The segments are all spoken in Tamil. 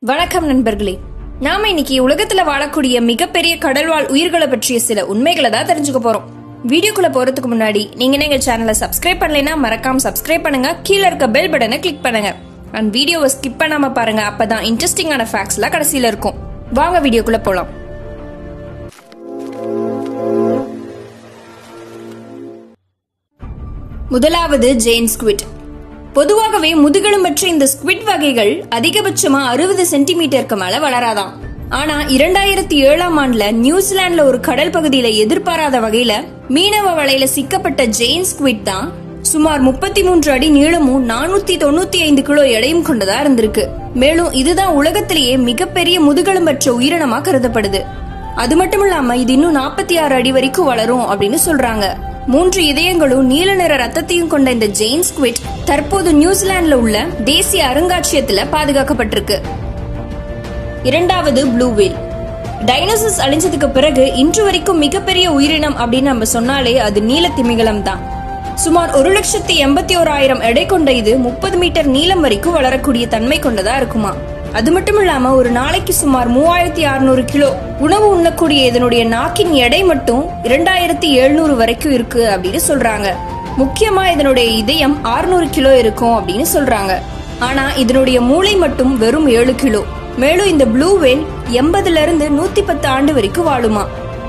வணக்கம் நண்பர்களே நாம இன்னைக்கு உலகத்துல வாழக்கூடிய மிகப்பெரிய கடல்வாழ் உயிர்களை பற்றிய சில உண்மைகளை தான் தெரிஞ்சுக்க போறோம் வீடியோக்குள்ள போறதுக்கு முன்னாடி நீங்க எங்க சேனலை சப்ஸ்கிரைப் பண்ணலைன்னா மறக்காம சப்ஸ்கிரைப் பண்ணுங்க கீழ இருக்க பெல் பட்டனை கிளிக் பண்ணுங்க அண்ட் வீடியோவை ஸ்கிப் பண்ணாம பாருங்க அப்பதான் இன்ட்ரெஸ்டிங்கான ஃபேக்ட்ஸ்லாம் கடைசியில இருக்கும் வாங்க வீடியோக்குள்ள போலாம் முதலாவது ஜெயின் ஸ்குவிட் பொதுவாகவே முதுகெலும்பற்ற இந்த ஸ்குவிட் வகைகள் அதிகபட்சமா அறுபது சென்டிமீட்டருக்கு மேல வளராதாம் ஆனா இரண்டாயிரத்தி ஏழாம் ஆண்டுல நியூசிலாந்துல ஒரு கடல் பகுதியில எதிர்பாராத வகையில மீனவ வலையில சிக்கப்பட்ட ஜெயின் ஸ்குவிட் தான் சுமார் முப்பத்தி மூன்று அடி நீளமும் நானூத்தி தொண்ணூத்தி ஐந்து கிலோ எடையும் கொண்டதா இருந்திருக்கு மேலும் இதுதான் உலகத்திலேயே மிகப்பெரிய முதுகெலும்பற்ற உயிரினமா கருதப்படுது அது மட்டும் இல்லாம இது இன்னும் நாற்பத்தி ஆறு அடி வரைக்கும் வளரும் அப்படின்னு சொல்றாங்க மூன்று இதயங்களும் நீல நிற ரத்தத்தையும் கொண்ட இந்த ஜெயின் ஸ்குவிட் தற்போது நியூசிலாந்துல உள்ள தேசிய அருங்காட்சியகத்துல பாதுகாக்கப்பட்டிருக்கு இரண்டாவது ப்ளூ வேல் டைனோசர்ஸ் அழிஞ்சதுக்கு பிறகு இன்று வரைக்கும் மிகப்பெரிய உயிரினம் அப்படின்னு நம்ம சொன்னாலே அது நீல திமிங்கலம் தான் சுமார் ஒரு லட்சத்தி எண்பத்தி ஓராயிரம் எடை கொண்ட இது முப்பது மீட்டர் நீளம் வரைக்கும் வளரக்கூடிய தன்மை கொண்டதா இருக்குமா அது மட்டும் இல்லாம ஒரு நாளைக்கு சுமார் மூவாயிரத்தி அறுநூறு கிலோ உணவு உண்ணக்கூடிய இதனுடைய நாக்கின் எடை மட்டும் இரண்டாயிரத்தி எழுநூறு வரைக்கும் இருக்கு அப்படின்னு சொல்றாங்க முக்கியமா இதனுடைய இதயம் 600 கிலோ இருக்கும் அப்படின்னு சொல்றாங்க ஆனா இதனுடைய மூளை மட்டும் வெறும் ஏழு கிலோ மேலும் இந்த ப்ளூ வேல் எண்பதுல இருந்து நூத்தி பத்து ஆண்டு வரைக்கும் வாழுமா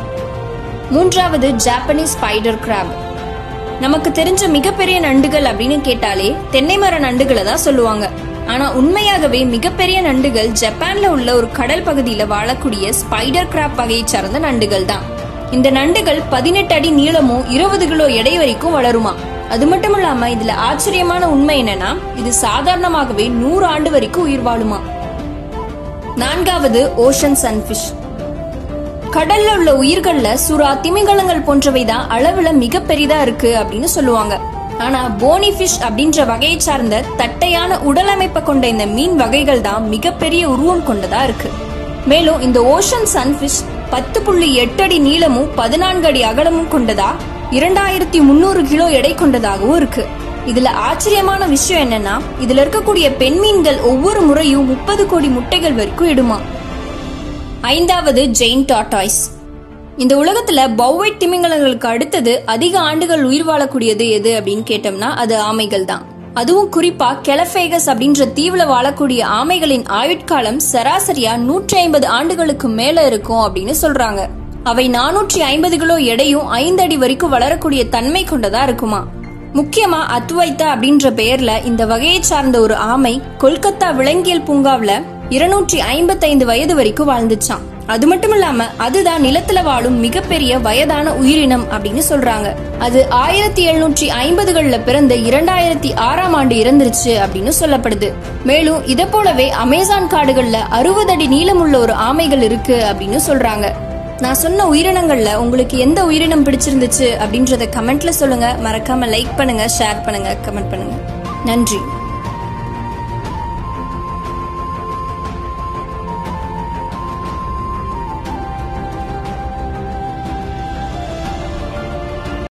மூன்றாவது ஜாப்பனீஸ் ஸ்பைடர் கிராப் நமக்கு தெரிஞ்ச மிகப்பெரிய நண்டுகள் அப்படின்னு கேட்டாலே தென்னை மர நண்டுகளை தான் சொல்லுவாங்க ஆனா உண்மையாகவே மிகப்பெரிய நண்டுகள் ஜப்பான்ல உள்ள ஒரு கடல் பகுதியில வாழக்கூடிய ஸ்பைடர் கிராப் வகையை சார்ந்த நண்டுகள் தான் இந்த நண்டுகள் பதினெட்டு அடி நீளமும் இருபது கிலோ எடை வரைக்கும் வளருமா அது மட்டும் இல்லாம இதுல ஆச்சரியமான உண்மை என்னன்னா இது சாதாரணமாகவே நூறு ஆண்டு வரைக்கும் உயிர் வாழுமா நான்காவது ஓஷன் சன்ஃபிஷ் கடல்ல உள்ள உயிர்கள்ல சுறா திமிங்கலங்கள் போன்றவை தான் அளவுல மிக பெரிதா இருக்கு அப்படின்னு சொல்லுவாங்க ஆனா போனி ஃபிஷ் அப்படின்ற வகையை சார்ந்த தட்டையான உடல் அமைப்பை கொண்ட இந்த மீன் வகைகள் தான் மிகப்பெரிய உருவம் கொண்டதா இருக்கு மேலும் இந்த ஓஷன் சன்ஃபிஷ் பத்து புள்ளி எட்டு அடி நீளமும் பதினான்கு அடி அகலமும் கொண்டதா இரண்டாயிரத்தி முன்னூறு கிலோ எடை கொண்டதாகவும் இருக்கு இதுல ஆச்சரியமான விஷயம் என்னன்னா இதுல இருக்கக்கூடிய பெண் மீன்கள் ஒவ்வொரு முறையும் முப்பது கோடி முட்டைகள் வரைக்கும் இடுமா ஐந்தாவது ஜெயின் டாட்டாய்ஸ் இந்த உலகத்துல பௌவைட் திமிங்கலங்களுக்கு அடுத்தது அதிக ஆண்டுகள் உயிர் வாழக்கூடியது எது அப்படின்னு கேட்டோம்னா அது ஆமைகள் தான் அதுவும் குறிப்பா கெலஃபேகஸ் அப்படின்ற தீவுல வாழக்கூடிய ஆமைகளின் ஆயுட்காலம் சராசரியா நூற்றி ஐம்பது ஆண்டுகளுக்கு மேல இருக்கும் அப்படின்னு சொல்றாங்க அவை நானூற்றி ஐம்பது கிலோ எடையும் ஐந்து அடி வரைக்கும் வளரக்கூடிய தன்மை கொண்டதா இருக்குமா முக்கியமா அத்வைத்தா அப்படின்ற பெயர்ல இந்த வகையை சார்ந்த ஒரு ஆமை கொல்கத்தா விலங்கியல் பூங்காவுல இருநூற்றி ஐம்பத்தைந்து வயது வரைக்கும் வாழ்ந்துச்சாம் அது மட்டும் இல்லாம அதுதான் நிலத்துல வாழும் மிகப்பெரிய வயதான உயிரினம் அப்படின்னு சொல்றாங்க அது ஆயிரத்தி எழுநூற்றி ஐம்பதுகள்ல பிறந்து இரண்டாயிரத்தி ஆறாம் ஆண்டு இறந்துருச்சு அப்படின்னு சொல்லப்படுது மேலும் இதை போலவே அமேசான் காடுகள்ல அறுபது அடி நீளமுள்ள ஒரு ஆமைகள் இருக்கு அப்படின்னு சொல்றாங்க நான் சொன்ன உயிரினங்கள்ல உங்களுக்கு எந்த உயிரினம் பிடிச்சிருந்துச்சு அப்படின்றத கமெண்ட்ல சொல்லுங்க மறக்காம லைக் பண்ணுங்க ஷேர் பண்ணுங்க கமெண்ட் பண்ணுங்க நன்றி